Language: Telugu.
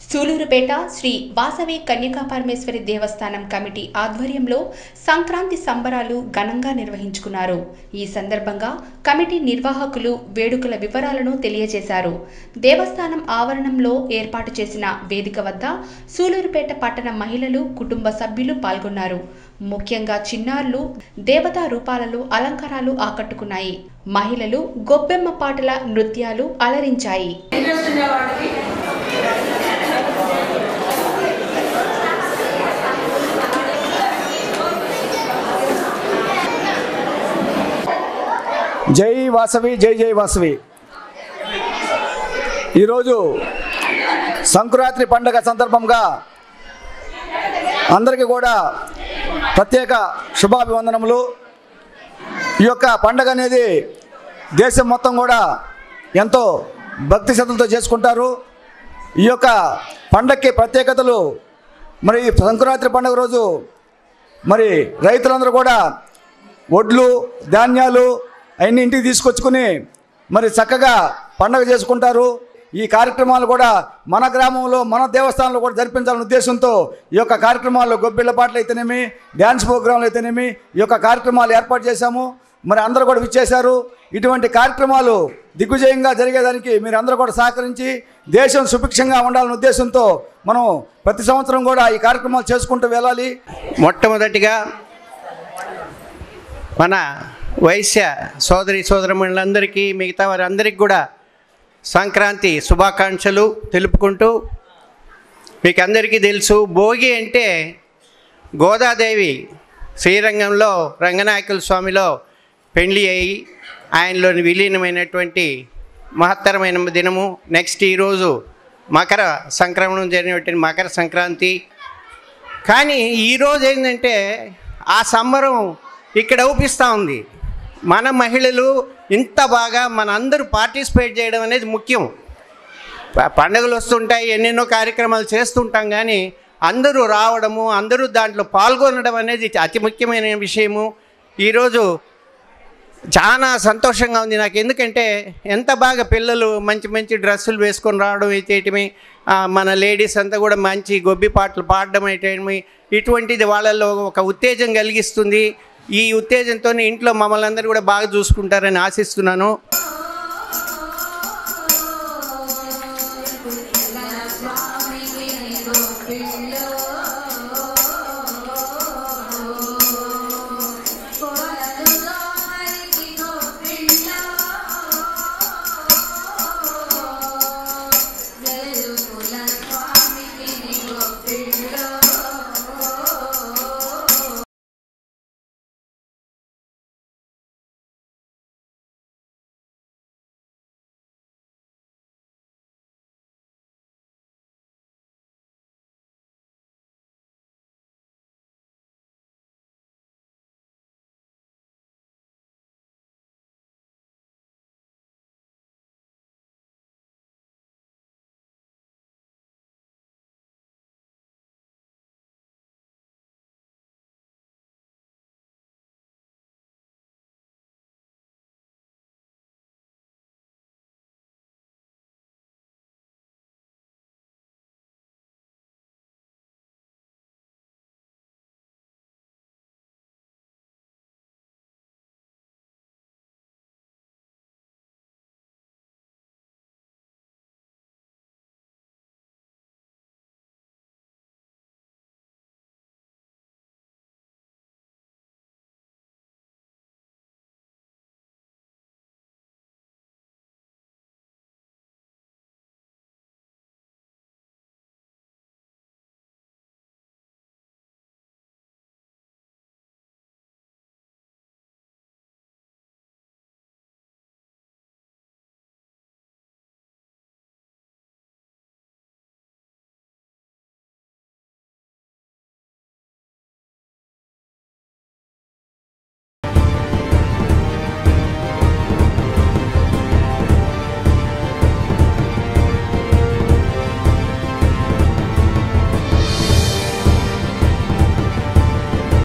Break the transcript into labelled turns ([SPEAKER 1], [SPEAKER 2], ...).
[SPEAKER 1] సూలూరుపేట శ్రీ వాసవి కన్యకా పరమేశ్వరి దేవస్థానం కమిటీ ఆధ్వర్యంలో సంక్రాంతి సంబరాలు ఘనంగా నిర్వహించుకున్నారు ఈ సందర్భంగా కమిటీ నిర్వాహకులు వేడుకల వివరాలను తెలియజేశారు దేవస్థానం ఆవరణంలో ఏర్పాటు చేసిన వేదిక వద్ద సూలూరుపేట పట్టణ మహిళలు కుటుంబ సభ్యులు పాల్గొన్నారు ముఖ్యంగా చిన్నారులు దేవతా రూపాలలో అలంకారాలు ఆకట్టుకున్నాయి మహిళలు గొబ్బెమ్మ పాటల నృత్యాలు అలరించాయి
[SPEAKER 2] ఇంట్రెస్ట్ ఉండే వాళ్ళకి
[SPEAKER 3] జై వాసవి జై జై వాసవి ఈరోజు సంక్రాంతి పండగ సందర్భంగా అందరికీ కూడా ప్రత్యేక శుభాభివందనములు ఈ యొక్క పండగ అనేది దేశం మొత్తం కూడా ఎంతో భక్తి శ్రద్ధలతో చేసుకుంటారు ఈ యొక్క పండగకి ప్రత్యేకతలు మరి సంక్రాంతి పండుగ రోజు మరి రైతులందరూ కూడా వడ్లు ధాన్యాలు అవన్నీ ఇంటికి తీసుకొచ్చుకుని మరి చక్కగా పండగ చేసుకుంటారు ఈ కార్యక్రమాలు కూడా మన గ్రామంలో మన దేవస్థానంలో కూడా జరిపించాలనే ఉద్దేశంతో ఈ యొక్క కార్యక్రమాలు గొబ్బిళ్ళ పాటలు అయితేనేమి డ్యాన్స్ ప్రోగ్రాంలు అయితేనేమి ఈ యొక్క కార్యక్రమాలు ఏర్పాటు చేశాము మరి అందరూ కూడా విచ్చేశారు ఇటువంటి కార్యక్రమాలు దిగ్విజయంగా జరిగేదానికి మీరు అందరూ కూడా సహకరించి దేశం సుభిక్షంగా ఉండాలనే ఉద్దేశంతో మనం ప్రతి సంవత్సరం కూడా ఈ కార్యక్రమాలు చేసుకుంటూ వెళ్ళాలి
[SPEAKER 4] మొట్టమొదటిగా మన వైశ్య సోదరి సోదరమణులందరికీ మిగతా వారందరికీ కూడా సంక్రాంతి శుభాకాంక్షలు తెలుపుకుంటూ మీకు అందరికీ తెలుసు భోగి అంటే గోదాదేవి శ్రీరంగంలో రంగనాయకుల స్వామిలో పెళ్లి అయి ఆయనలోని విలీనమైనటువంటి మహత్తరమైన దినము నెక్స్ట్ ఈరోజు మకర సంక్రమణం జరిగినటువంటి మకర సంక్రాంతి కానీ ఈరోజు ఏంటంటే ఆ సంబరం ఇక్కడ ఊపిస్తూ ఉంది మన మహిళలు ఇంత బాగా మన అందరూ పార్టిసిపేట్ చేయడం అనేది ముఖ్యం ప- పండుగలు వస్తుంటాయి ఎన్నెన్నో కార్యక్రమాలు చేస్తుంటాం కానీ అందరూ రావడము అందరూ దాంట్లో పాల్గొనడం అనేది అతి ముఖ్యమైన విషయము ఈరోజు చాలా సంతోషంగా ఉంది నాకు ఎందుకంటే ఎంత బాగా పిల్లలు మంచి మంచి డ్రెస్సులు వేసుకొని రావడం అయితేమి ఆ, మన లేడీస్ అంతా కూడా మంచి గొబ్బి పాటలు పాడడం అయితేమి ఇటువంటిది వాళ్ళల్లో ఒక ఉత్తేజం కలిగిస్తుంది ఈ ఉత్తేజంతో ఇంట్లో మమ్మల్ని అందరూ కూడా బాగా చూసుకుంటారని ఆశిస్తున్నాను
[SPEAKER 2] స్వామికి పిల్ల